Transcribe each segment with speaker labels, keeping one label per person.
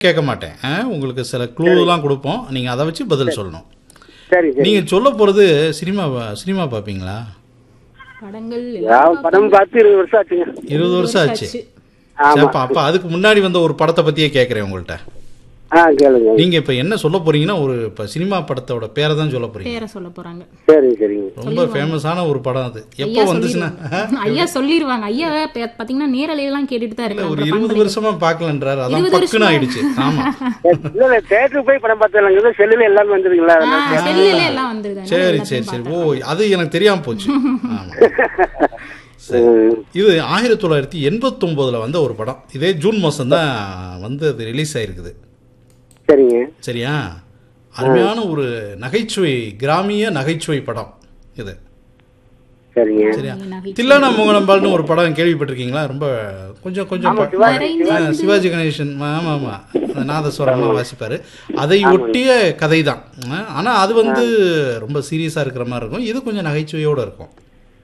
Speaker 1: கேட்க மாட்டேன் ஆ, உங்களுக்கு சில க்ளூலாம் கொடுப்போம் நீங்கள் அதை வச்சு பதில் சொல்லணும்
Speaker 2: சரி சரி
Speaker 1: நீங்கள் சொல்ல போகிறது சினிமா பா- சினிமா பார்ப்பீங்களா
Speaker 3: படங்கள்
Speaker 2: நான் படம் பார்த்து இருபது வருஷம் ஆச்சுங்க
Speaker 1: இருபது வருஷம் ஆச்சு
Speaker 2: ஆமா
Speaker 1: சரி, அப்ப அப்ப அதுக்கு முன்னாடி வந்த ஒரு படத்தை பற்றியே கேட்குறேன் உங்கள்கிட்ட
Speaker 2: ஆ கேளுங்க
Speaker 1: நீங்கள் இப்போ என்ன சொல்ல போறீங்கன்னா ஒரு இப்போ சினிமா படத்தோட பேரை தான் சொல்ல போறீங்க
Speaker 3: பேரை சொல்ல போறாங்க
Speaker 2: சரி சரிங்க
Speaker 1: ரொம்ப ஃபேமஸான ஒரு படம் அது எப்போ
Speaker 3: ஐயா
Speaker 1: வந்துச்சுன்னா
Speaker 3: சொல்லிடுவாங்க. ஐயா சொல்லிடுவாங்க ஐயா பே- பாத்தீங்கன்னா நேரலையெல்லாம் கேட்டுட்டு தான்
Speaker 1: இல்ல, ஒரு
Speaker 3: இருக்காங்க
Speaker 1: இருபது வருஷமா பார்க்கலன்றாரு அதான்
Speaker 3: இருபது
Speaker 1: பக்குன்னு ஆயிடுச்சு ஆமா
Speaker 2: இல்ல இல்ல தேட்டருக்கு போய் படம் பார்த்தலாங்க செல்லுல எல்லாமே வந்துருங்களா
Speaker 3: செல்லுல எல்லாம் வந்துருது
Speaker 1: சரி சரி சரி ஓ அது எனக்கு தெரியாம போச்சு ஆமா சரி. இது ஆயிரத்தி தொள்ளாயிரத்தி எண்பத்தொம்போதுல வந்த ஒரு படம் இதே ஜூன் மாசம் தான் வந்து அது ரிலீஸ் ஆயிருக்குது
Speaker 2: சரிங்க
Speaker 1: சரியா அருமையான ஒரு நகைச்சுவை கிராமிய நகைச்சுவை படம் இது
Speaker 2: சரிங்க
Speaker 1: சரியா தில்லானா மோகனம்பால்னு ஒரு படம் கேள்விப்பட்டிருக்கீங்களா ரொம்ப கொஞ்சம் கொஞ்சம் ப- ஆ, சிவாஜி கணேசன் ஆமா ஆமா அந்த நாதஸ்வரம்லாம் வாசிப்பாரு அதை ஒட்டிய கதை தான் ஆனா அது வந்து ரொம்ப சீரியஸா இருக்கிற மாதிரி இருக்கும் இது கொஞ்சம் நகைச்சுவையோட இருக்கும்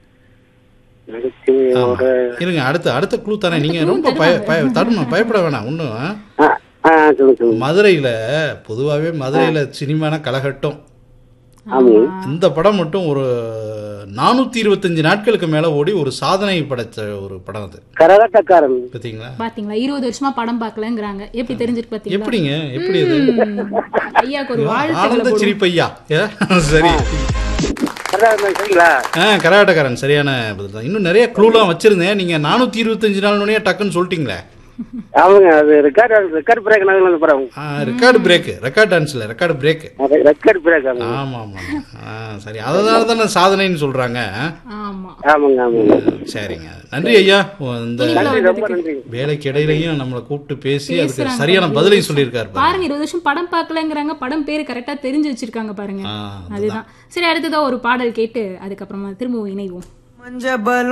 Speaker 2: நகைச்சுவையோட
Speaker 1: இருங்க அடுத்த அடுத்த க்ளூ தானே நீங்க ரொம்ப பய பய தடுமா பயப்பட வேணாம் ஒன்றும்
Speaker 2: ஆ ஆ சொல்லுங்க சொல்லுங்க
Speaker 1: மதுரையில பொதுவாகவே மதுரையில சினிமான கலகட்டம்
Speaker 2: ஆமாங்க
Speaker 1: இந்த படம் மட்டும் ஒரு நானூத்தி இருபத்தஞ்சு நாட்களுக்கு மேல ஓடி ஒரு சாதனை படைச்ச ஒரு படம் அது
Speaker 2: கரகாட்டக்காரன்
Speaker 1: பார்த்தீங்களா
Speaker 3: பாத்தீங்களா இருபது வருஷமா படம் பார்க்கலங்கிறாங்க எப்படி தெரிஞ்சிருக்கு பாத்தீங்களா
Speaker 1: எப்படிங்க எப்படி அது
Speaker 3: ம். ஐயாக்கு ஒரு
Speaker 1: ஆனந்த
Speaker 3: வாழ்த்து
Speaker 1: சிரிப்பையா ஏ? சரி
Speaker 2: கரகாட்டம் சரிங்களா
Speaker 1: ஆ கரகாட்டக்காரன் சரியான பதில் தான் இன்னும் நிறைய க்ளூலாம் வச்சிருந்தேன் நீங்க நானூத்தி இருபத்தஞ்சு நாள் நுழைய டக்குன்னு சொல்லிட்டீங்களே
Speaker 2: ஆமாங்க அது ரெக்கார்டு ரெக்கார்டு பிரேக் நாங்கள் அந்த படம்
Speaker 1: ரெக்கார்டு பிரேக் ரெக்கார்ட் டான்ஸ்ல ரெக்கார்டு பிரேக்
Speaker 2: ரெக்கார்டு பிரேக் ஆமாங்க
Speaker 1: ஆமா ஆமா ஆ, சரி அதனால தானே சாதனைன்னு சொல்றாங்க
Speaker 3: ஆமா
Speaker 2: ஆமாங்க ஆமாங்க
Speaker 1: சரிங்க நன்றி ஐயா இந்த
Speaker 2: நன்றி ரொம்ப நன்றி
Speaker 1: வேலைக்கு இடையிலையும் நம்மளை கூப்பிட்டு பேசி அதுக்கு சரியான பதிலையும் சொல்லியிருக்காரு பாருங்க.
Speaker 3: பாருங்க இருபது வருஷம் படம் பார்க்கலங்கிறாங்க படம் பேரு கரெக்டா தெரிஞ்சு வச்சிருக்காங்க பாருங்க
Speaker 1: ஆ,
Speaker 3: அதுதான் சரி அடுத்ததா ஒரு பாடல் கேட்டு அதுக்கப்புறமா திரும்பவும் இணைவோம்
Speaker 4: மஞ்சள்